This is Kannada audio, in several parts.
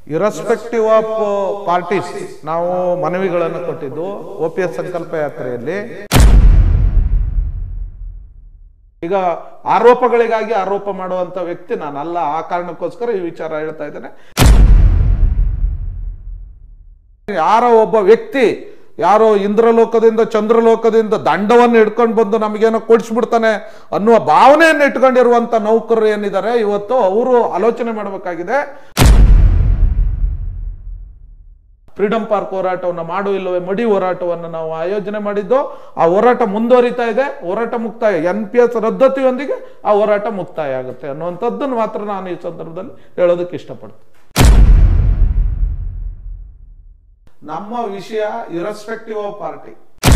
ಇರಸ್ಪೆಕ್ಟಿವ್ ಆಫ್ ಪಾರ್ಟೀಸ್ ನಾವು ಮನವಿಗಳನ್ನು ಕೊಟ್ಟಿದ್ದು ಒ ಪಿ ಎಸ್ ಸಂಕಲ್ಪ ಯಾತ್ರೆಯಲ್ಲಿ ಈಗ ಆರೋಪಗಳಿಗಾಗಿ ಆರೋಪ ಮಾಡುವಂತ ವ್ಯಕ್ತಿ ನಾನಲ್ಲ ಆ ಕಾರಣಕ್ಕೋಸ್ಕರ ಈ ವಿಚಾರ ಹೇಳ್ತಾ ಇದ್ದೇನೆ ಯಾರ ಒಬ್ಬ ವ್ಯಕ್ತಿ ಯಾರೋ ಇಂದ್ರಲೋಕದಿಂದ ಚಂದ್ರಲೋಕದಿಂದ ದಂಡವನ್ನು ಹಿಡ್ಕೊಂಡು ಬಂದು ನಮಗೇನೋ ಕೊಡಿಸ್ಬಿಡ್ತಾನೆ ಅನ್ನುವ ಭಾವನೆಯನ್ನು ಇಟ್ಕೊಂಡಿರುವಂತ ನೌಕರರು ಏನಿದ್ದಾರೆ ಇವತ್ತು ಅವರು ಆಲೋಚನೆ ಮಾಡಬೇಕಾಗಿದೆ ಫ್ರೀಡಂ ಪಾರ್ಕ್ ಹೋರಾಟವನ್ನು ಮಾಡು ಇಲ್ಲವೇ ಮಡಿ ಹೋರಾಟವನ್ನು ನಾವು ಆಯೋಜನೆ ಮಾಡಿದ್ದು ಆ ಹೋರಾಟ ಮುಂದುವರಿತಾ ಇದೆ ಹೋರಾಟ ಮುಕ್ತಾಯ ಎನ್ ಪಿ ಎಸ್ ರದ್ದತಿಯೊಂದಿಗೆ ಆ ಹೋರಾಟ ಮುಕ್ತಾಯ ಆಗುತ್ತೆ ಅನ್ನುವಂಥದ್ದನ್ನು ಮಾತ್ರ ನಾನು ಈ ಸಂದರ್ಭದಲ್ಲಿ ಹೇಳೋದಕ್ಕೆ ಇಷ್ಟಪಡ್ತೀನಿ ನಮ್ಮ ವಿಷಯ ಇರಸ್ಪೆಕ್ಟಿವ್ ಆಫ್ ಪಾರ್ಟಿ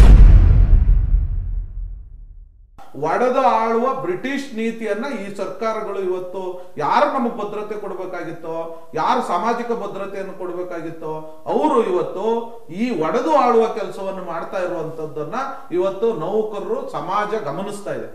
ಒಡೆದು ಆಳುವ ಬ್ರಿಟಿಷ್ ನೀತಿಯನ್ನ ಈ ಸರ್ಕಾರಗಳು ಇವತ್ತು ಯಾರು ನಮಗೆ ಭದ್ರತೆ ಕೊಡಬೇಕಾಗಿತ್ತೋ ಯಾರು ಸಾಮಾಜಿಕ ಭದ್ರತೆಯನ್ನು ಕೊಡಬೇಕಾಗಿತ್ತೋ ಅವರು ಇವತ್ತು ಈ ಒಡೆದು ಆಳುವ ಕೆಲಸವನ್ನು ಮಾಡ್ತಾ ಇರುವಂತದ್ದನ್ನ ಇವತ್ತು ನೌಕರರು ಸಮಾಜ ಗಮನಿಸ್ತಾ ಇದೆ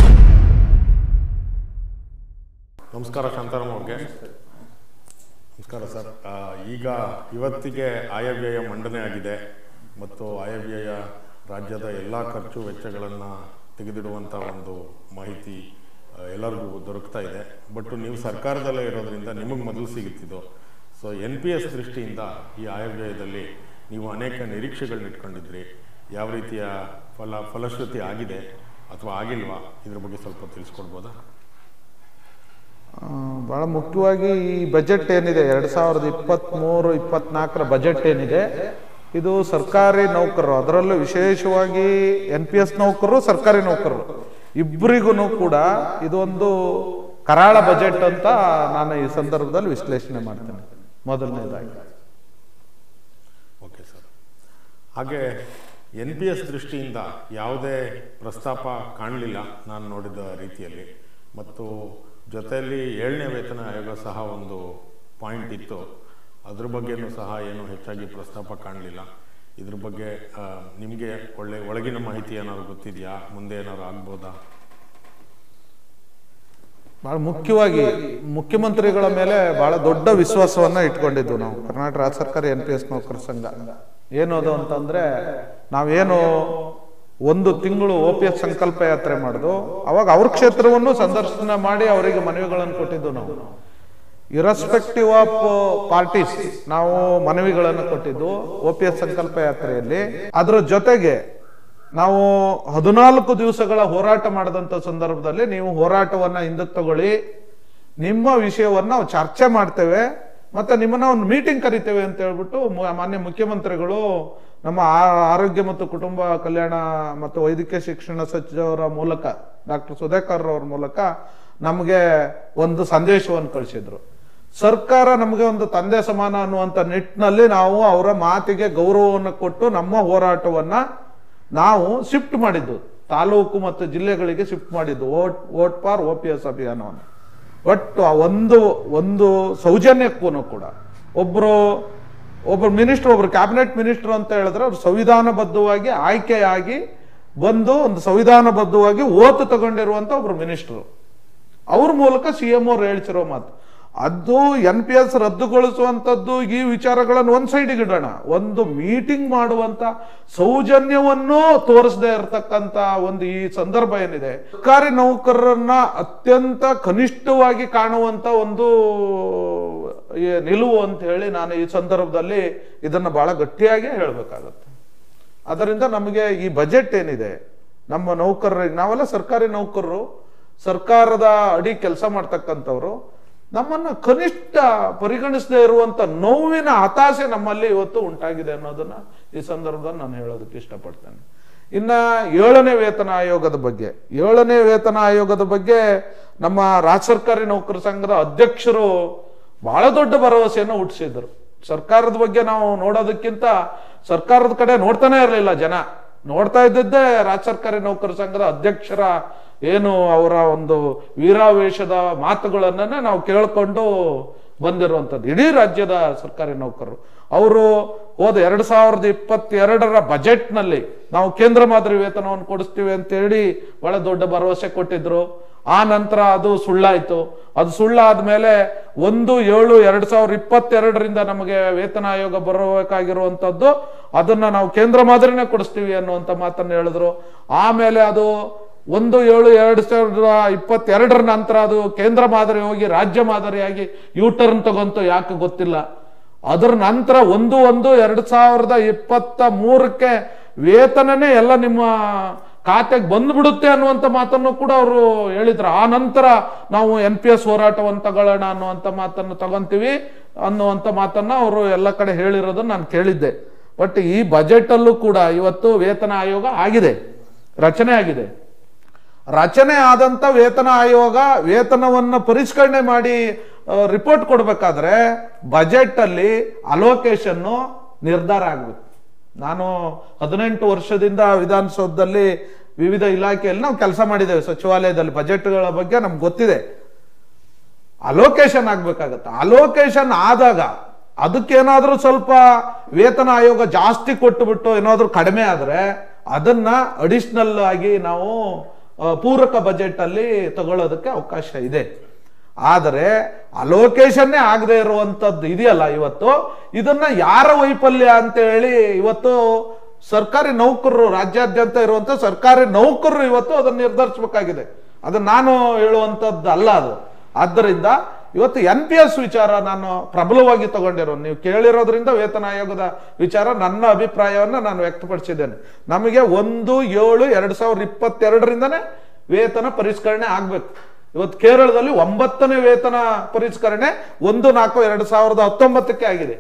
ನಮಸ್ಕಾರ ಶಾಂತಾರಾಮ್ ಅವ್ರಿಗೆ ನಮಸ್ಕಾರ ಸರ್ ಆ, ಈಗ ಇವತ್ತಿಗೆ ಆಯವ್ಯಯ ಮಂಡನೆ ಆಗಿದೆ ಮತ್ತು ಆಯವ್ಯಯ ರಾಜ್ಯದ ಎಲ್ಲ ಖರ್ಚು ವೆಚ್ಚಗಳನ್ನು ತೆಗೆದಿಡುವಂಥ ಒಂದು ಮಾಹಿತಿ ಆ, ಎಲ್ಲರಿಗೂ ದೊರಕ್ತಾ ಇದೆ ಬಟ್ ನೀವು ಸರ್ಕಾರದಲ್ಲೇ ಇರೋದ್ರಿಂದ ನಿಮಗೆ ಮೊದಲು ಸಿಗುತ್ತಿದ್ದು ಸೊ ಎನ್ ಪಿ ಎಸ್ ದೃಷ್ಟಿಯಿಂದ ಈ ಆಯವ್ಯಯದಲ್ಲಿ ನೀವು ಅನೇಕ ನಿರೀಕ್ಷೆಗಳನ್ನ ಇಟ್ಕೊಂಡಿದ್ರಿ ಯಾವ ರೀತಿಯ ಫಲ ಫಲಶ್ರುತಿ ಆಗಿದೆ ಅಥವಾ ಆಗಿಲ್ವಾ ಇದ್ರ ಬಗ್ಗೆ ಸ್ವಲ್ಪ ತಿಳಿಸ್ಕೊಡ್ಬೋದಾ ಆ, ಬಹಳ ಮುಖ್ಯವಾಗಿ ಈ ಬಜೆಟ್ ಏನಿದೆ ಎರಡ್ ಸಾವಿರದ ಇಪ್ಪತ್ತ್ಮೂರು ಇಪ್ಪತ್ನಾಲ್ಕರ ಬಜೆಟ್ ಏನಿದೆ ಇದು ಸರ್ಕಾರಿ ನೌಕರರು ಅದರಲ್ಲೂ ವಿಶೇಷವಾಗಿ ಎನ್ ಪಿ ಎಸ್ ನೌಕರರು ಸರ್ಕಾರಿ ನೌಕರರು ಇಬ್ಬರಿಗೂ ಕೂಡ ಇದೊಂದು ಕರಾಳ ಬಜೆಟ್ ಅಂತ ನಾನು ಈ ಸಂದರ್ಭದಲ್ಲಿ ವಿಶ್ಲೇಷಣೆ ಮಾಡ್ತೇನೆ ಮೊದಲನೇದಾಗಿ ಓಕೆ ಸರ್ ಹಾಗೆ ಎನ್ ಪಿ ಎಸ್ ದೃಷ್ಟಿಯಿಂದ ಯಾವುದೇ ಪ್ರಸ್ತಾಪ ಕಾಣಲಿಲ್ಲ ನಾನು ನೋಡಿದ ರೀತಿಯಲ್ಲಿ ಮತ್ತು ಜೊತೆಯಲ್ಲಿ ಏಳನೇ ವೇತನ ಆಯೋಗ ಸಹ ಒಂದು ಪಾಯಿಂಟ್ ಇತ್ತು ಅದ್ರ ಬಗ್ಗೆನೂ ಸಹ ಏನು ಹೆಚ್ಚಾಗಿ ಪ್ರಸ್ತಾಪ ಕಾಣಲಿಲ್ಲ ಇದ್ರ ಬಗ್ಗೆ ನಿಮಗೆ ಒಳ್ಳೆ ಒಳಗಿನ ಮಾಹಿತಿ ಏನಾದ್ರು ಗೊತ್ತಿದೆಯಾ ಮುಂದೆ ಏನಾದ್ರು ಆಗ್ಬೋದಾ ಬಹಳ ಮುಖ್ಯವಾಗಿ ಮುಖ್ಯಮಂತ್ರಿಗಳ ಮೇಲೆ ಬಹಳ ದೊಡ್ಡ ವಿಶ್ವಾಸವನ್ನ ಇಟ್ಕೊಂಡಿದ್ದು ನಾವು ಕರ್ನಾಟಕ ರಾಜ್ಯ ಸರ್ಕಾರ ಎನ್ ಪಿ ಎಸ್ ನೌಕರ ಸಂಘ ಏನು ಅದು ಅಂತಂದ್ರೆ ನಾವೇನು ಒಂದು ತಿಂಗಳು ಒ ಪಿ ಎಸ್ ಸಂಕಲ್ಪ ಯಾತ್ರೆ ಮಾಡುದು ಅವಾಗ ಅವ್ರ ಕ್ಷೇತ್ರವನ್ನು ಸಂದರ್ಶನ ಮಾಡಿ ಅವರಿಗೆ ಮನವಿಗಳನ್ನು ಕೊಟ್ಟಿದ್ದು ನಾವು ಇರಸ್ಪೆಕ್ಟಿವ್ ಆಫ್ ಪಾರ್ಟೀಸ್ ನಾವು ಮನವಿಗಳನ್ನು ಕೊಟ್ಟಿದ್ದು ಒ ಪಿ ಎಸ್ ಸಂಕಲ್ಪ ಯಾತ್ರೆಯಲ್ಲಿ ಅದರ ಜೊತೆಗೆ ನಾವು ಹದಿನಾಲ್ಕು ದಿವಸಗಳ ಹೋರಾಟ ಮಾಡಿದಂತ ಸಂದರ್ಭದಲ್ಲಿ ನೀವು ಹೋರಾಟವನ್ನ ಹಿಂದಕ್ಕೆ ತಗೊಳ್ಳಿ ನಿಮ್ಮ ವಿಷಯವನ್ನ ನಾವು ಚರ್ಚೆ ಮಾಡ್ತೇವೆ ಮತ್ತೆ ನಿಮ್ಮನ್ನ ಒಂದು ಮೀಟಿಂಗ್ ಕರಿತೇವೆ ಅಂತ ಹೇಳ್ಬಿಟ್ಟು ಮು- ಮಾನ್ಯ ಮುಖ್ಯಮಂತ್ರಿಗಳು ನಮ್ಮ ಆ- ಆರೋಗ್ಯ ಮತ್ತು ಕುಟುಂಬ ಕಲ್ಯಾಣ ಮತ್ತು ವೈದ್ಯಕೀಯ ಶಿಕ್ಷಣ ಸಚಿವರ ಮೂಲಕ ಡಾಕ್ಟರ್ ಸುಧಾಕರ್ ಅವ್ರ ಮೂಲಕ ನಮಗೆ ಒಂದು ಸಂದೇಶವನ್ನು ಕಳಿಸಿದ್ರು ಸರ್ಕಾರ ನಮಗೆ ಒಂದು ತಂದೆ ಸಮಾನ ಅನ್ನುವಂತ ನಿಟ್ಟಿನಲ್ಲಿ ನಾವು ಅವರ ಮಾತಿಗೆ ಗೌರವವನ್ನು ಕೊಟ್ಟು ನಮ್ಮ ಹೋರಾಟವನ್ನ ನಾವು ಶಿಫ್ಟ್ ಮಾಡಿದ್ದು ತಾಲೂಕು ಮತ್ತು ಜಿಲ್ಲೆಗಳಿಗೆ ಶಿಫ್ಟ್ ಮಾಡಿದ್ದು vote vote for O P S ಅಭಿಯಾನವನ್ನು ಬಟ್ ಆ ಒಂದು ಒಂದು ಸೌಜನ್ಯಕ್ಕೂ ಕೂಡ ಒಬ್ರು ಒಬ್ಬರು ಮಿನಿಸ್ಟರ್ ಒಬ್ರು ಕ್ಯಾಬಿನೆಟ್ ಮಿನಿಸ್ಟರ್ ಅಂತ ಹೇಳಿದ್ರೆ ಅವ್ರು ಸಂವಿಧಾನಬದ್ಧವಾಗಿ ಆಯ್ಕೆಯಾಗಿ ಬಂದು ಒಂದು ಸಂವಿಧಾನಬದ್ಧವಾಗಿ ಓತು ತಗೊಂಡಿರುವಂತ ಒಬ್ರು ಮಿನಿಸ್ಟರ್ ಅವ್ರ ಮೂಲಕ ಸಿ ಎಂ ಅವ್ರು ಹೇಳ್ತಿರೋ ಮಾತು ಅದು ಎನ್ ಪಿ ಎಸ್ ರದ್ದುಗೊಳಿಸುವಂತದ್ದು ಈ ವಿಚಾರಗಳನ್ನು ಒಂದ್ ಸೈಡಿಗೆ ಇಡೋಣ ಒಂದು ಮೀಟಿಂಗ್ ಮಾಡುವಂತ ಸೌಜನ್ಯವನ್ನು ತೋರಿಸದೇ ಇರತಕ್ಕಂತ ಒಂದು ಈ ಸಂದರ್ಭ ಏನಿದೆ ಸರ್ಕಾರಿ ನೌಕರರನ್ನ ಅತ್ಯಂತ ಕನಿಷ್ಠವಾಗಿ ಕಾಣುವಂತ ಒಂದು ಈ ನಿಲುವು ಅಂತ ಹೇಳಿ ನಾನು ಈ ಸಂದರ್ಭದಲ್ಲಿ ಇದನ್ನ ಬಹಳ ಗಟ್ಟಿಯಾಗಿ ಹೇಳ್ಬೇಕಾಗತ್ತೆ ಅದರಿಂದ ನಮಗೆ ಈ ಬಜೆಟ್ ಏನಿದೆ ನಮ್ಮ ನೌಕರರಿಗೆ ನಾವೆಲ್ಲ ಸರ್ಕಾರಿ ನೌಕರರು ಸರ್ಕಾರದ ಅಡಿ ಕೆಲಸ ಮಾಡ್ತಕ್ಕಂಥವ್ರು ನಮ್ಮನ್ನ ಕನಿಷ್ಠ ಪರಿಗಣಿಸದೇ ಇರುವಂತ ನೋವಿನ ಹತಾಶೆ ನಮ್ಮಲ್ಲಿ ಇವತ್ತು ಉಂಟಾಗಿದೆ ಅನ್ನೋದನ್ನ ಈ ಸಂದರ್ಭದಲ್ಲಿ ನಾನು ಹೇಳೋದಕ್ಕೆ ಇಷ್ಟಪಡ್ತೇನೆ ಇನ್ನ ಏಳನೇ ವೇತನ ಆಯೋಗದ ಬಗ್ಗೆ ಏಳನೇ ವೇತನ ಆಯೋಗದ ಬಗ್ಗೆ ನಮ್ಮ ರಾಜ್ಯ ಸರ್ಕಾರಿ ನೌಕರ ಸಂಘದ ಅಧ್ಯಕ್ಷರು ಬಹಳ ದೊಡ್ಡ ಭರವಸೆಯನ್ನು ಹುಟ್ಟಿಸಿದ್ರು ಸರ್ಕಾರದ ಬಗ್ಗೆ ನಾವು ನೋಡೋದಕ್ಕಿಂತ ಸರ್ಕಾರದ ಕಡೆ ನೋಡ್ತಾನೆ ಇರಲಿಲ್ಲ ಜನ ನೋಡ್ತಾ ಇದ್ದದ್ದೇ ರಾಜ್ಯ ಸರ್ಕಾರಿ ನೌಕರ ಸಂಘದ ಅಧ್ಯಕ್ಷರ ಏನು ಅವರ ಒಂದು ವೀರಾವೇಶದ ಮಾತುಗಳನ್ನ ನಾವು ಕೇಳ್ಕೊಂಡು ಬಂದಿರುವಂಥದ್ದು ಇಡೀ ರಾಜ್ಯದ ಸರ್ಕಾರಿ ನೌಕರರು ಅವರು ಹೋದ ಎರಡ್ ಸಾವಿರದ ಇಪ್ಪತ್ತೆರಡರ ಬಜೆಟ್ನಲ್ಲಿ ನಾವು ಕೇಂದ್ರ ಮಾದರಿ ವೇತನವನ್ನು ಕೊಡಿಸ್ತೀವಿ ಅಂತ ಹೇಳಿ ಬಹಳ ದೊಡ್ಡ ಭರವಸೆ ಕೊಟ್ಟಿದ್ರು ಆ ನಂತರ ಅದು ಸುಳ್ಳಾಯ್ತು ಅದು ಸುಳ್ಳಾದ್ಮೇಲೆ ಒಂದು ಏಳು ಎರಡ್ ಸಾವಿರದ ಇಪ್ಪತ್ತೆರಡರಿಂದ ನಮಗೆ ವೇತನ ಆಯೋಗ ಬರಬೇಕಾಗಿರುವಂತದ್ದು ಅದನ್ನ ನಾವು ಕೇಂದ್ರ ಮಾದರಿನೇ ಕೊಡಿಸ್ತೀವಿ ಅನ್ನುವಂತ ಮಾತನ್ನ ಹೇಳಿದ್ರು ಆಮೇಲೆ ಅದು ಒಂದು ಏಳು ಎರಡು ಸಾವಿರದ ಇಪ್ಪತ್ತೆರಡರ ನಂತರ ಅದು ಕೇಂದ್ರ ಮಾದರಿ ಹೋಗಿ ರಾಜ್ಯ ಮಾದರಿಯಾಗಿ ಯೂ ಟರ್ನ್ ತಗೊಂತು ಯಾಕೆ ಗೊತ್ತಿಲ್ಲ ಅದರ ನಂತರ ಒಂದು ಒಂದು ಎರಡ್ ಸಾವಿರದ ಇಪ್ಪತ್ತ ಮೂರಕ್ಕೆ ವೇತನನೇ ಎಲ್ಲ ನಿಮ್ಮ ಖಾತೆಗೆ ಬಂದ್ಬಿಡುತ್ತೆ ಅನ್ನುವಂಥ ಮಾತನ್ನು ಕೂಡ ಅವರು ಹೇಳಿದ್ರು ಆ ನಂತರ ನಾವು ಎನ್ ಪಿ ಎಸ್ ಹೋರಾಟವನ್ನು ತಗೊಳ್ಳೋಣ ಅನ್ನುವಂಥ ಮಾತನ್ನು ತಗೊಂತೀವಿ ಅನ್ನುವಂಥ ಮಾತನ್ನ ಅವರು ಎಲ್ಲ ಕಡೆ ಹೇಳಿರೋದನ್ನ ನಾನು ಕೇಳಿದ್ದೆ ಬಟ್ ಈ ಬಜೆಟ್ ಅಲ್ಲೂ ಕೂಡ ಇವತ್ತು ವೇತನ ಆಯೋಗ ಆಗಿದೆ ರಚನೆ ಆಗಿದೆ ರಚನೆ ಆದಂತ ವೇತನ ಆಯೋಗ ವೇತನವನ್ನು ಪರಿಷ್ಕರಣೆ ಮಾಡಿ ರಿಪೋರ್ಟ್ ಕೊಡ್ಬೇಕಾದ್ರೆ ಬಜೆಟ್ ಅಲ್ಲಿ ಅಲೋಕೇಶನ್ ನಿರ್ಧಾರ ಆಗ್ಬೇಕು ನಾನು ಹದಿನೆಂಟು ವರ್ಷದಿಂದ ವಿಧಾನಸೌಧದಲ್ಲಿ ವಿವಿಧ ಇಲಾಖೆಯಲ್ಲಿ ನಾವು ಕೆಲಸ ಮಾಡಿದ್ದೇವೆ ಸಚಿವಾಲಯದಲ್ಲಿ ಬಜೆಟ್ಗಳ ಬಗ್ಗೆ ನಮ್ಗೆ ಗೊತ್ತಿದೆ ಅಲೋಕೇಶನ್ ಆಗ್ಬೇಕಾಗತ್ತೆ ಅಲೋಕೇಶನ್ ಆದಾಗ ಅದಕ್ಕೇನಾದ್ರೂ ಸ್ವಲ್ಪ ವೇತನ ಆಯೋಗ ಜಾಸ್ತಿ ಕೊಟ್ಟುಬಿಟ್ಟು ಏನಾದ್ರೂ ಕಡಿಮೆ ಆದ್ರೆ ಅದನ್ನ ಅಡಿಷನಲ್ ಆಗಿ ನಾವು ಆ, ಪೂರಕ ಬಜೆಟ್ ಅಲ್ಲಿ ತಗೊಳ್ಳೋದಕ್ಕೆ ಅವಕಾಶ ಇದೆ ಆದರೆ ಅಲೋಕೇಶನ್ನೇ ಆಗದೆ ಇರುವಂತದ್ದು ಇದೆಯಲ್ಲ ಇವತ್ತು ಇದನ್ನ ಯಾರ ವೈಫಲ್ಯ ಅಂತ ಹೇಳಿ ಇವತ್ತು ಸರ್ಕಾರಿ ನೌಕರರು ರಾಜ್ಯಾದ್ಯಂತ ಇರುವಂತ ಸರ್ಕಾರಿ ನೌಕರರು ಇವತ್ತು ಅದನ್ನು ನಿರ್ಧರಿಸಬೇಕಾಗಿದೆ ಅದು ನಾನು ಹೇಳುವಂಥದ್ದು ಅಲ್ಲ ಅದು ಆದ್ದರಿಂದ ಇವತ್ತು ಎನ್ ಪಿ ಎಸ್ ವಿಚಾರ ನಾನು ಪ್ರಬಲವಾಗಿ ತಗೊಂಡಿರೋ ನೀವು ಕೇಳಿರೋದ್ರಿಂದ ವೇತನ ಆಯೋಗದ ವಿಚಾರ ನನ್ನ ಅಭಿಪ್ರಾಯವನ್ನ ನಾನು ವ್ಯಕ್ತಪಡಿಸಿದ್ದೇನೆ ನಮಗೆ ಒಂದು ಏಳು ಎರಡ್ ಸಾವಿರದ ಇಪ್ಪತ್ತೆರಡರಿಂದನೇ ವೇತನ ಪರಿಷ್ಕರಣೆ ಆಗ್ಬೇಕು ಇವತ್ತು ಕೇರಳದಲ್ಲಿ ಒಂಬತ್ತನೇ ವೇತನ ಪರಿಷ್ಕರಣೆ ಒಂದು ನಾಲ್ಕು ಎರಡ್ ಸಾವಿರದ ಹತ್ತೊಂಬತ್ತಕ್ಕೆ ಆಗಿದೆ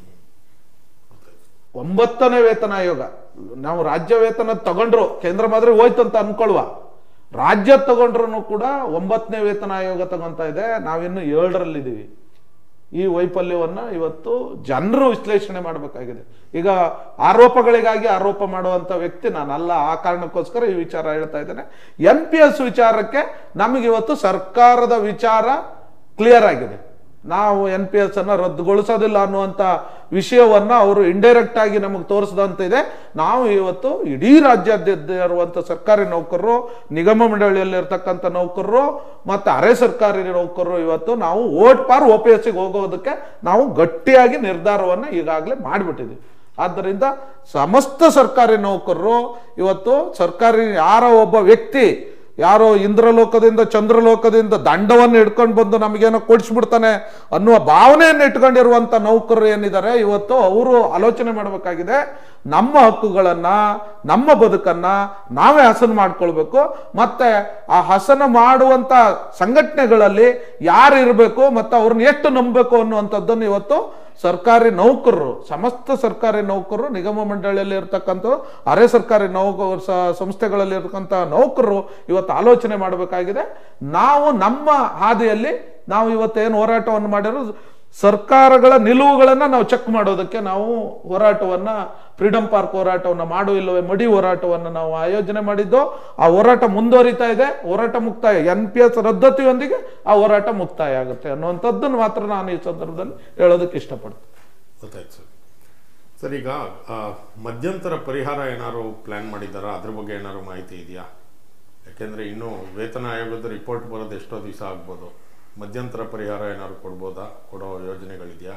ಒಂಬತ್ತನೇ ವೇತನ ಆಯೋಗ ನಾವು ರಾಜ್ಯ ವೇತನ ತಗೊಂಡ್ರು ಕೇಂದ್ರ ಮಾದರಿ ಹೋಯ್ತು ಅಂತ ಅನ್ಕೊಳ್ವ ರಾಜ್ಯ ತಗೊಂಡ್ರು ಕೂಡ ಒಂಬತ್ತನೇ ವೇತನ ಆಯೋಗ ತಗೊಂತ ಇದೆ ನಾವಿನ್ನು ಏಳರಲ್ಲಿದ್ದೀವಿ ಈ ವೈಫಲ್ಯವನ್ನ ಇವತ್ತು ಜನರು ವಿಶ್ಲೇಷಣೆ ಮಾಡಬೇಕಾಗಿದೆ ಈಗ ಆರೋಪಗಳಿಗಾಗಿ ಆರೋಪ ಮಾಡುವಂತ ವ್ಯಕ್ತಿ ನಾನಲ್ಲ ಆ ಕಾರಣಕ್ಕೋಸ್ಕರ ಈ ವಿಚಾರ ಹೇಳ್ತಾ ಇದ್ದೇನೆ ಎನ್ ಪಿ ಎಸ್ ವಿಚಾರಕ್ಕೆ ನಮಗೆ ಇವತ್ತು ಸರ್ಕಾರದ ವಿಚಾರ ಕ್ಲಿಯರ್ ಆಗಿದೆ ನಾವು ಎನ್ ಪಿ ಎಸ್ ಅನ್ನ ರದ್ದುಗೊಳಿಸೋದಿಲ್ಲ ಅನ್ನುವಂತ ವಿಷಯವನ್ನ ಅವರು ಇಂಡೈರೆಕ್ಟ್ ಆಗಿ ನಮಗೆ ತೋರಿಸಿದಂತಿದೆ ನಾವು ಇವತ್ತು ಇಡೀ ರಾಜ್ಯಾದ್ಯಂತ ಇರುವಂತ ಸರ್ಕಾರಿ ನೌಕರರು ನಿಗಮ ಮಂಡಳಿಯಲ್ಲಿ ಇರ್ತಕ್ಕಂಥ ನೌಕರರು ಮತ್ತೆ ಅರೆ ಸರ್ಕಾರಿ ನೌಕರರು ಇವತ್ತು ನಾವು ಓಟ್ ಪಾರ್ ಒ ಪಿ ಎಸ್ ಹೋಗೋದಕ್ಕೆ ನಾವು ಗಟ್ಟಿಯಾಗಿ ನಿರ್ಧಾರವನ್ನ ಈಗಾಗಲೇ ಮಾಡಿಬಿಟ್ಟಿದ್ದೀವಿ ಆದ್ದರಿಂದ ಸಮಸ್ತ ಸರ್ಕಾರಿ ನೌಕರರು ಇವತ್ತು ಸರ್ಕಾರಿ ಯಾರ ಒಬ್ಬ ವ್ಯಕ್ತಿ ಯಾರೋ ಇಂದ್ರಲೋಕದಿಂದ ಚಂದ್ರಲೋಕದಿಂದ ದಂಡವನ್ನು ಹಿಡ್ಕೊಂಡು ಬಂದು ನಮಗೇನೋ ಕೊಡಿಸ್ಬಿಡ್ತಾನೆ ಅನ್ನುವ ಭಾವನೆಯನ್ನು ಇಟ್ಕೊಂಡಿರುವಂತ ನೌಕರರು ಏನಿದ್ದಾರೆ ಇವತ್ತು ಅವರು ಆಲೋಚನೆ ಮಾಡಬೇಕಾಗಿದೆ ನಮ್ಮ ಹಕ್ಕುಗಳನ್ನ ನಮ್ಮ ಬದುಕನ್ನ ನಾವೇ ಹಸನು ಮಾಡ್ಕೊಳ್ಬೇಕು ಮತ್ತೆ ಆ ಹಸನ ಮಾಡುವಂತ ಸಂಘಟನೆಗಳಲ್ಲಿ ಯಾರು ಇರಬೇಕು ಮತ್ತೆ ಅವ್ರನ್ನ ಎಷ್ಟು ನಂಬಬೇಕು ಅನ್ನುವಂಥದ್ದನ್ನು ಇವತ್ತು ಸರ್ಕಾರಿ ನೌಕರರು ಸಮಸ್ತ ಸರ್ಕಾರಿ ನೌಕರರು ನಿಗಮ ಮಂಡಳಿಯಲ್ಲಿ ಇರ್ತಕ್ಕಂಥ ಅರೆ ಸರ್ಕಾರಿ ನೌಕ ಸ- ಸಂಸ್ಥೆಗಳಲ್ಲಿ ಇರ್ತಕ್ಕಂಥ ನೌಕರರು ಇವತ್ತು ಆಲೋಚನೆ ಮಾಡಬೇಕಾಗಿದೆ ನಾವು ನಮ್ಮ ಹಾದಿಯಲ್ಲಿ ನಾವು ಇವತ್ತೇನು ಹೋರಾಟವನ್ನು ಮಾಡಿರೋ ಸರ್ಕಾರಗಳ ನಿಲುವುಗಳನ್ನ ನಾವು ಚೆಕ್ ಮಾಡೋದಕ್ಕೆ ನಾವು ಹೋರಾಟವನ್ನ ಫ್ರೀಡಂ ಪಾರ್ಕ್ ಹೋರಾಟವನ್ನ ಮಾಡು ಇಲ್ಲವೇ ಮಡಿ ಹೋರಾಟವನ್ನ ನಾವು ಆಯೋಜನೆ ಮಾಡಿದ್ದು ಆ ಹೋರಾಟ ಮುಂದುವರಿತಾ ಇದೆ ಹೋರಾಟ ಮುಕ್ತಾಯ ಎನ್ ಪಿ ಎಸ್ ರದ್ದತಿಯೊಂದಿಗೆ ಆ ಹೋರಾಟ ಮುಕ್ತಾಯ ಆಗುತ್ತೆ ಅನ್ನುವಂಥದ್ದನ್ನು ಮಾತ್ರ ನಾನು ಈ ಸಂದರ್ಭದಲ್ಲಿ ಹೇಳೋದಕ್ಕೆ ಇಷ್ಟಪಡ್ತೀನಿ ಗೊತ್ತಾಯ್ತು ಸರ್ ಸರ್ ಈಗ ಆ, ಮಧ್ಯಂತರ ಪರಿಹಾರ ಏನಾದ್ರು ಪ್ಲಾನ್ ಮಾಡಿದ್ದಾರಾ ಅದ್ರ ಬಗ್ಗೆ ಏನಾದ್ರು ಮಾಹಿತಿ ಇದೆಯಾ ಯಾಕೆಂದ್ರೆ ಇನ್ನು ವೇತನ ಆಯೋಗದ ರಿಪೋರ್ಟ್ ಬರೋದು ಎಷ್ಟೋ ದಿವಸ ಆಗ್ಬೋದು ಮಧ್ಯಂತರ ಪರಿಹಾರ ಏನಾದ್ರು ಕೊಡ್ಬೋದಾ ಕೊಡೋ ಯೋಜನೆಗಳಿದೆಯಾ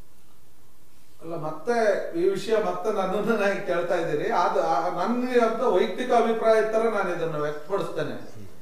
ಅಲ್ಲ ಮತ್ತೆ ಈ ವಿಷಯ ಮತ್ತೆ ನನ್ನನ್ನು ನನಗೆ ಕೇಳ್ತಾ ಇದ್ದೀರಿ ಅದು ಆ- ನನಗೆ ಅಂತ ವೈಯಕ್ತಿಕ ಅಭಿಪ್ರಾಯ ತರ ನಾನು ಇದನ್ನು ವ್ಯಕ್ತಪಡಿಸ್ತೇನೆ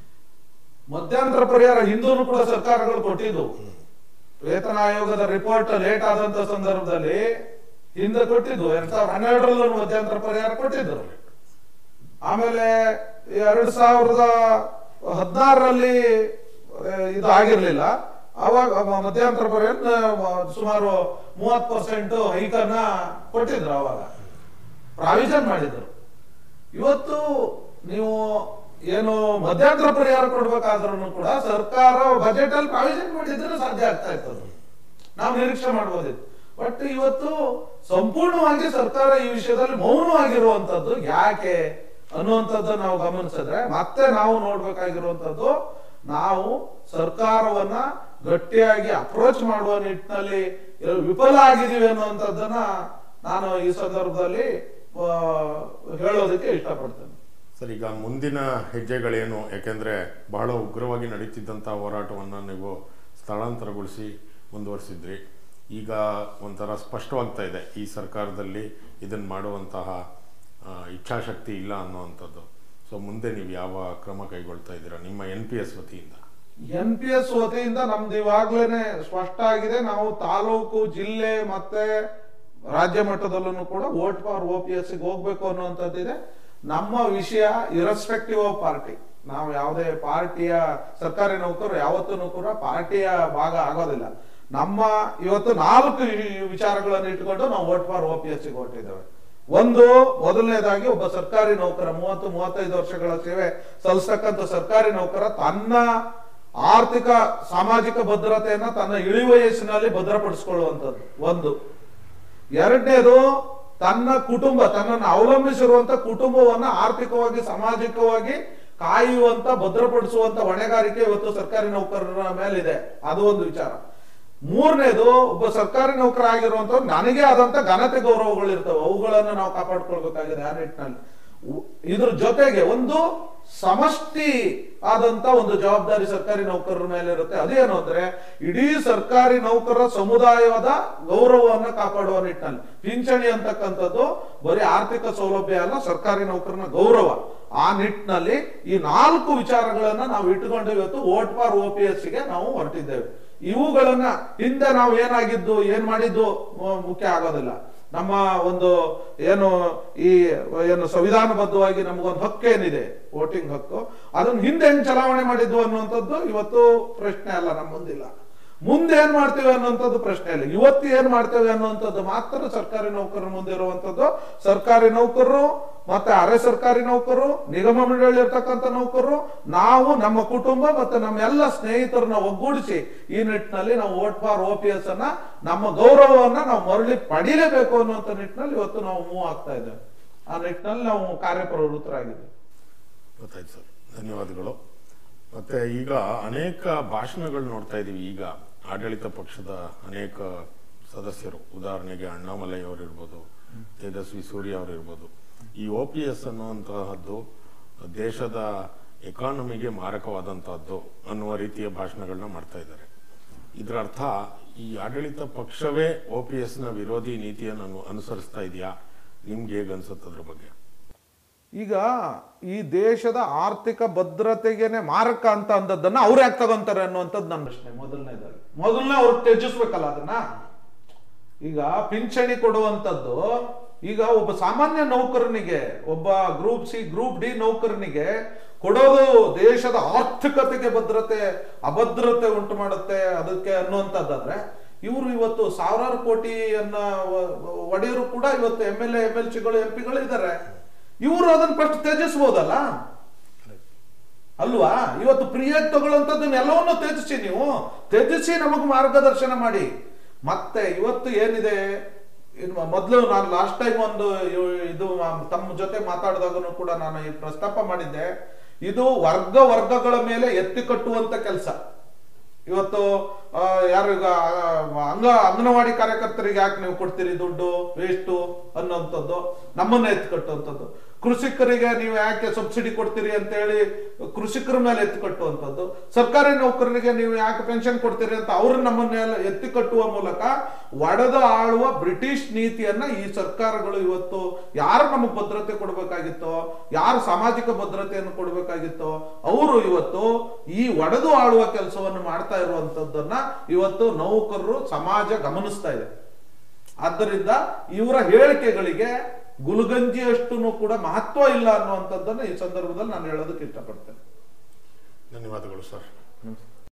ಮಧ್ಯಂತರ ಪರಿಹಾರ ಹಿಂದೂನು ಕೂಡ ಸರ್ಕಾರಗಳು ಕೊಟ್ಟಿದ್ದು ವೇತನ ಆಯೋಗದ ರಿಪೋರ್ಟ್ ಲೇಟ್ ಆದಂತ ಸಂದರ್ಭದಲ್ಲಿ ಹಿಂದೆ ಕೊಟ್ಟಿದ್ದು ಎರಡ್ ಸಾವಿರದ ಹನ್ನೆರಡರಲ್ಲೂ ಮಧ್ಯಂತರ ಪರಿಹಾರ ಕೊಟ್ಟಿದ್ರು ಆಮೇಲೆ ಎರಡ್ ಸಾವಿರದ ಹದಿನಾರರಲ್ಲಿ ಇದು ಆಗಿರ್ಲಿಲ್ಲ ಅವಾಗ ಮ- ಮಧ್ಯಂತರ ಪರಿಹಾರ ನ- ಸುಮಾರು ಮೂವತ್ ಪರ್ಸೆಂಟ್ ಹೈಕನ್ನ ಕೊಟ್ಟಿದ್ರು ಅವಾಗ ಪ್ರಾವಿಷನ್ ಮಾಡಿದ್ರು ಇವತ್ತು ನೀವು ಏನು ಮಧ್ಯಂತರ ಪರಿಹಾರ ಕೊಡ್ಬೇಕಾದ್ರೂ ಕೂಡ ಸರ್ಕಾರ ಬಜೆಟ್ ಅಲ್ಲಿ ಪ್ರಾವಿಷನ್ ಮಾಡಿದ್ರೆ ಸಾಧ್ಯ ಆಗ್ತಾ ಇತ್ತು ಅದು. ನಾವು ನಿರೀಕ್ಷೆ ಮಾಡ್ಬೋದಿತ್ತು ಬಟ್ ಇವತ್ತು ಸಂಪೂರ್ಣವಾಗಿ ಸರ್ಕಾರ ಈ ವಿಷಯದಲ್ಲಿ ಮೌನವಾಗಿರುವಂತದ್ದು ಯಾಕೆ ಅನ್ನುವಂಥದ್ದು ನಾವು ಗಮನಿಸಿದ್ರೆ ಮತ್ತೆ ನಾವು ನೋಡ್ಬೇಕಾಗಿರುವಂತದ್ದು ನಾವು ಸರ್ಕಾರವನ್ನ ಗಟ್ಟಿಯಾಗಿ ಅಪ್ರೋಚ್ ಮಾಡುವ ನಿಟ್ಟಿನಲ್ಲಿ ವಿಫಲ ಆಗಿದೀವಿ ಅನ್ನುವಂಥದ್ದನ್ನ ನಾನು ಈ ಸಂದರ್ಭದಲ್ಲಿ ಆ, ಹೇಳೋದಕ್ಕೆ ಇಷ್ಟಪಡ್ತೇನೆ ಸರ್ ಈಗ ಮುಂದಿನ ಹೆಜ್ಜೆಗಳೇನು ಯಾಕೆಂದ್ರೆ ಬಹಳ ಉಗ್ರವಾಗಿ ನಡೀತಿದ್ದಂಥ ಹೋರಾಟವನ್ನು ನೀವು ಸ್ಥಳಾಂತರಗೊಳಿಸಿ ಮುಂದುವರಿಸಿದ್ರಿ ಈಗ ಒಂಥರ ಸ್ಪಷ್ಟವಾಗ್ತಾ ಇದೆ ಈ ಸರ್ಕಾರದಲ್ಲಿ ಇದನ್ನು ಮಾಡುವಂತಹ ಆ, ಇಚ್ಛಾಶಕ್ತಿ ಇಲ್ಲ ಅನ್ನುವಂಥದ್ದು ಸೊ ಮುಂದೆ ನೀವು ಯಾವ ಕ್ರಮ ಕೈಗೊಳ್ತಾ ಇದ್ದೀರಾ ನಿಮ್ಮ ಎನ್ ಪಿ ಎಸ್ ವತಿಯಿಂದ ಎನ್ ಪಿ ಎಸ್ ವತಿಯಿಂದ ನಮ್ದು ಇವಾಗ್ಲೇನೆ ಸ್ಪಷ್ಟ ಆಗಿದೆ ನಾವು ತಾಲೂಕು ಜಿಲ್ಲೆ ಮತ್ತೆ ರಾಜ್ಯ ಮಟ್ಟದಲ್ಲೂ ಕೂಡ vote for O P S ಹೋಗ್ಬೇಕು ಅನ್ನುವಂಥದ್ದಿದೆ ನಮ್ಮ ವಿಷಯ ಇರಸ್ಪೆಕ್ಟಿವ್ ಆಫ್ ಪಾರ್ಟಿ ನಾವು ಯಾವುದೇ ಪಾರ್ಟಿಯ ಸರ್ಕಾರಿ ನೌಕರರು ಯಾವತ್ತೂ ಕೂಡ ಪಾರ್ಟಿಯ ಭಾಗ ಆಗೋದಿಲ್ಲ ನಮ್ಮ ಇವತ್ತು ನಾಲ್ಕು ವಿ- ವಿಚಾರಗಳನ್ನು ಇಟ್ಕೊಂಡು ನಾವು vote for O P S ಹೊರಟಿದ್ದೇವೆ ಒಂದು ಮೊದಲನೇದಾಗಿ ಒಬ್ಬ ಸರ್ಕಾರಿ ನೌಕರ ಮೂವತ್ತು ಮೂವತ್ತೈದು ವರ್ಷಗಳ ಸೇವೆ ಸಲ್ಲಿಸ್ತಕ್ಕಂಥ ಸರ್ಕಾರಿ ನೌಕರ ತನ್ನ ಆರ್ಥಿಕ ಸಾಮಾಜಿಕ ಭದ್ರತೆಯನ್ನ ತನ್ನ ಇಳಿ ವಯಸ್ಸಿನಲ್ಲಿ ಭದ್ರಪಡಿಸಿಕೊಳ್ಳುವಂಥದ್ದು ಒಂದು ಎರಡನೇದು ತನ್ನ ಕುಟುಂಬ ತನ್ನನ್ನು ಅವಲಂಬಿಸಿರುವಂತ ಕುಟುಂಬವನ್ನ ಆರ್ಥಿಕವಾಗಿ ಸಾಮಾಜಿಕವಾಗಿ ಕಾಯುವಂತ ಭದ್ರಪಡಿಸುವಂತ ಹೊಣೆಗಾರಿಕೆ ಇವತ್ತು ಸರ್ಕಾರಿ ನೌಕರರ ಮೇಲಿದೆ ಅದು ಒಂದು ವಿಚಾರ ಮೂರನೇದು ಒಬ್ಬ ಸರ್ಕಾರಿ ನೌಕರ ಆಗಿರುವಂತ ನನಗೆ ಆದಂತ ಘನತೆ ಗೌರವಗಳು ಇರ್ತವೆ ಅವುಗಳನ್ನು ನಾವು ಕಾಪಾಡ್ಕೊಳ್ಬೇಕಾಗಿದೆ ಆ ನಿಟ್ಟಿನಲ್ಲಿ ಉ- ಇದ್ರ ಜೊತೆಗೆ ಒಂದು ಸಮಷ್ಟಿ ಆದಂತ ಒಂದು ಜವಾಬ್ದಾರಿ ಸರ್ಕಾರಿ ನೌಕರರ ಮೇಲೆ ಇರುತ್ತೆ ಅದೇನು ಅಂದ್ರೆ ಇಡೀ ಸರ್ಕಾರಿ ನೌಕರರ ಸಮುದಾಯದ ಗೌರವವನ್ನ ಕಾಪಾಡುವ ನಿಟ್ಟಿನಲ್ಲಿ ಪಿಂಚಣಿ ಅಂತಕ್ಕಂಥದ್ದು ಬರೀ ಆರ್ಥಿಕ ಸೌಲಭ್ಯ ಅಲ್ಲ ಸರ್ಕಾರಿ ನೌಕರನ ಗೌರವ ಆ ನಿಟ್ಟಿನಲ್ಲಿ ಈ ನಾಲ್ಕು ವಿಚಾರಗಳನ್ನ ನಾವು ಇಟ್ಟುಕೊಂಡು ಇವತ್ತು vote for O P S ಗೆ ನಾವು ಹೊರಟಿದ್ದೇವೆ ಇವುಗಳನ್ನ ಹಿಂದೆ ನಾವು ಏನಾಗಿದ್ದು ಏನ್ ಮಾಡಿದ್ದು ಮು- ಮುಖ್ಯ ಆಗೋದಿಲ್ಲ ನಮ್ಮ ಒಂದು ಏನು ಈ ಏನು ಸಂವಿಧಾನಬದ್ಧವಾಗಿ ನಮಗೊಂದು ಹಕ್ಕು ಏನಿದೆ ವೋಟಿಂಗ್ ಹಕ್ಕು ಅದನ್ನ ಹಿಂದೆ ಹೆಂಗ್ ಚಲಾವಣೆ ಮಾಡಿದ್ವು ಅನ್ನುವಂಥದ್ದು ಇವತ್ತು ಪ್ರಶ್ನೆ ಅಲ್ಲ ನಮ್ಮ ಮುಂದಿಲ್ಲ ಮುಂದೆ ಏನ್ ಮಾಡ್ತೇವೆ ಅನ್ನುವಂಥದ್ದು ಪ್ರಶ್ನೆ ಇಲ್ಲ ಇವತ್ತು ಏನ್ ಮಾಡ್ತೇವೆ ಅನ್ನುವಂಥದ್ದು ಮಾತ್ರ ಸರ್ಕಾರಿ ನೌಕರರ ಮುಂದೆ ಇರುವಂತದ್ದು ಸರ್ಕಾರಿ ನೌಕರರು ಮತ್ತೆ ಅರೆ ಸರ್ಕಾರಿ ನೌಕರರು ನಿಗಮ ಮಂಡಳಿ ಇರ್ತಕ್ಕಂಥ ನೌಕರರು ನಾವು ನಮ್ಮ ಕುಟುಂಬ ಮತ್ತೆ ನಮ್ಮ ಎಲ್ಲ ಸ್ನೇಹಿತರನ್ನ ಒಗ್ಗೂಡಿಸಿ ಈ ನಿಟ್ಟಿನಲ್ಲಿ ನಾವು vote for O P S ಅನ್ನ ನಮ್ಮ ಗೌರವವನ್ನ ನಾವು ಮರಳಿ ಪಡಿಲೇಬೇಕು ಅನ್ನುವಂಥ ನಿಟ್ಟಿನಲ್ಲಿ ಇವತ್ತು ನಾವು ಮೂವ್ ಆಗ್ತಾ ಇದ್ದೇವೆ ಆ ನಿಟ್ಟಿನಲ್ಲಿ ನಾವು ಕಾರ್ಯಪ್ರವೃತ್ತರಾಗಿದ್ದೇವೆ ಗೊತ್ತಾಯ್ತು ಸರ್ ಧನ್ಯವಾದಗಳು ಮತ್ತೆ ಈಗ ಅನೇಕ ಭಾಷಣಗಳು ನೋಡ್ತಾ ಇದೀವಿ ಈಗ ಆಡಳಿತ ಪಕ್ಷದ ಅನೇಕ ಸದಸ್ಯರು ಉದಾಹರಣೆಗೆ ಅಣ್ಣಾಮಲೈ ಅವರು ಇರ್ಬೋದು ತೇಜಸ್ವಿ ಸೂರ್ಯ ಅವರು ಇರ್ಬೋದು ಈ ಒ ಪಿ ಎಸ್ ಅನ್ನುವಂತಹದ್ದು ದೇಶದ ಎಕಾನಮಿಗೆ ಮಾರಕವಾದಂತಹದ್ದು ಅನ್ನುವ ರೀತಿಯ ಭಾಷಣಗಳನ್ನ ಮಾಡ್ತಾ ಇದ್ದಾರೆ ಇದರ ಅರ್ಥ ಈ ಆಡಳಿತ ಪಕ್ಷವೇ ಒ ಪಿ ಎಸ್ ನ ವಿರೋಧಿ ನೀತಿಯನ್ನು ಅನು- ಅನುಸರಿಸ್ತಾ ಇದೆಯಾ ನಿಮ್ಗೆ ಹೇಗೆ ಅನ್ಸುತ್ತೆ ಅದ್ರ ಬಗ್ಗೆ ಈಗ ಈ ದೇಶದ ಆರ್ಥಿಕ ಭದ್ರತೆಗೆನೆ ಮಾರಕ ಅಂತ ಅಂದದ್ದನ್ನ ಅವ್ರು ಯಾಕೆ ತಗೊಂತಾರೆ ಅನ್ನುವಂಥದ್ದು ನನ್ನ ಪ್ರಶ್ನೆ ಮೊದಲನೇದಾಗಿ ಮೊದಲನೇ ಅವ್ರು ತ್ಯಜಿಸ್ಬೇಕಲ್ಲ ಅದನ್ನ ಈಗ ಪಿಂಚಣಿ ಕೊಡುವಂಥದ್ದು ಈಗ ಒಬ್ಬ ಸಾಮಾನ್ಯ ನೌಕರನಿಗೆ ಒಬ್ಬ ಗ್ರೂಪ್ ಸಿ ಗ್ರೂಪ್ ಡಿ ನೌಕರನಿಗೆ ಕೊಡೋದು ದೇಶದ ಆರ್ಥಿಕತೆಗೆ ಭದ್ರತೆ ಅಭದ್ರತೆ ಉಂಟು ಮಾಡುತ್ತೆ ಅದಕ್ಕೆ ಅನ್ನುವಂಥದ್ದಾದ್ರೆ ಇವರು ಇವತ್ತು ಸಾವಿರಾರು ಕೋಟಿಯನ್ನ ವ- ವ- ಒಡೆಯರು ಕೂಡ ಇವತ್ತು M L A M L ಸಿಗಳು ಎಂ ಪಿಗಳು ಇದ್ದಾರೆ ಇವರು ಅದನ್ನ ಫಸ್ಟ್ ತ್ಯಜಿಸ್ಬೋದಲ್ಲ ಅಲ್ವಾ ಇವತ್ತು ಪ್ರಿಯಾಗಿ ತಗೊಳ್ಳುವಂಥದ್ದನ್ನ ಎಲ್ಲವನ್ನೂ ತ್ಯಜಿಸಿ ನೀವು ತ್ಯಜಿಸಿ ನಮಗೆ ಮಾರ್ಗದರ್ಶನ ಮಾಡಿ ಮತ್ತೆ ಇವತ್ತು ಏನಿದೆ ಇನ್ನು ಮೊದಲು ನಾನು ಲಾಸ್ಟ್ ಟೈಮ್ ಒಂದು ಇವ್- ಇದು ಮಾ- ತಮ್ಮ ಜೊತೆ ಮಾತಾಡಿದಾಗನು ಕೂಡ ನಾನು ಈ ಪ್ರಸ್ತಾಪ ಮಾಡಿದ್ದೆ ಇದು ವರ್ಗ ವರ್ಗಗಳ ಮೇಲೆ ಎತ್ತಿ ಕಟ್ಟುವಂತ ಕೆಲಸ ಇವತ್ತು ಆ, ಯಾರು ಈಗ ಆ, ಅಂಗ ಅಂಗನವಾಡಿ ಕಾರ್ಯಕರ್ತರಿಗೆ ಯಾಕೆ ನೀವು ಕೊಡ್ತೀರಿ ದುಡ್ಡು ವೇಸ್ಟು ಅನ್ನೋಂಥದ್ದು ನಮ್ಮನ್ನ ಎತ್ತು ಕಟ್ಟುವಂಥದ್ದು ಕೃಷಿಕರಿಗೆ ನೀವು ಯಾಕೆ ಸಬ್ಸಿಡಿ ಕೊಡ್ತೀರಿ ಅಂತ ಹೇಳಿ ಕೃಷಿಕರ ಮೇಲೆ ಎತ್ತು ಕಟ್ಟುವಂಥದ್ದು ಸರ್ಕಾರಿ ನೌಕರರಿಗೆ ನೀವು ಯಾಕೆ ಪೆನ್ಷನ್ ಕೊಡ್ತೀರಿ ಅಂತ ಅವ್ರು ನಮ್ಮನ್ನೆಲ್ಲ ಎತ್ತಿ ಕಟ್ಟುವ ಮೂಲಕ ಒಡೆದು ಆಳುವ ಬ್ರಿಟಿಷ್ ನೀತಿಯನ್ನ ಈ ಸರ್ಕಾರಗಳು ಇವತ್ತು ಯಾರು ನಮಗೆ ಭದ್ರತೆ ಕೊಡಬೇಕಾಗಿತ್ತೋ ಯಾರು ಸಾಮಾಜಿಕ ಭದ್ರತೆಯನ್ನು ಕೊಡಬೇಕಾಗಿತ್ತೋ ಅವರು ಇವತ್ತು ಈ ಒಡೆದು ಆಳುವ ಕೆಲಸವನ್ನು ಮಾಡ್ತಾ ಇರುವಂತದ್ದನ್ನ ಇವತ್ತು ನೌಕರರು ಸಮಾಜ ಗಮನಿಸ್ತಾ ಇದೆ ಆದ್ದರಿಂದ ಇವರ ಹೇಳಿಕೆಗಳಿಗೆ ಗುಲ್ಗಂಜಿಯಷ್ಟು ಕೂಡ ಮಹತ್ವ ಇಲ್ಲ ಅನ್ನುವಂಥದ್ದನ್ನ ಈ ಸಂದರ್ಭದಲ್ಲಿ ನಾನು ಹೇಳೋದಕ್ಕೆ ಇಷ್ಟಪಡ್ತೇನೆ ಧನ್ಯವಾದಗಳು ಸರ್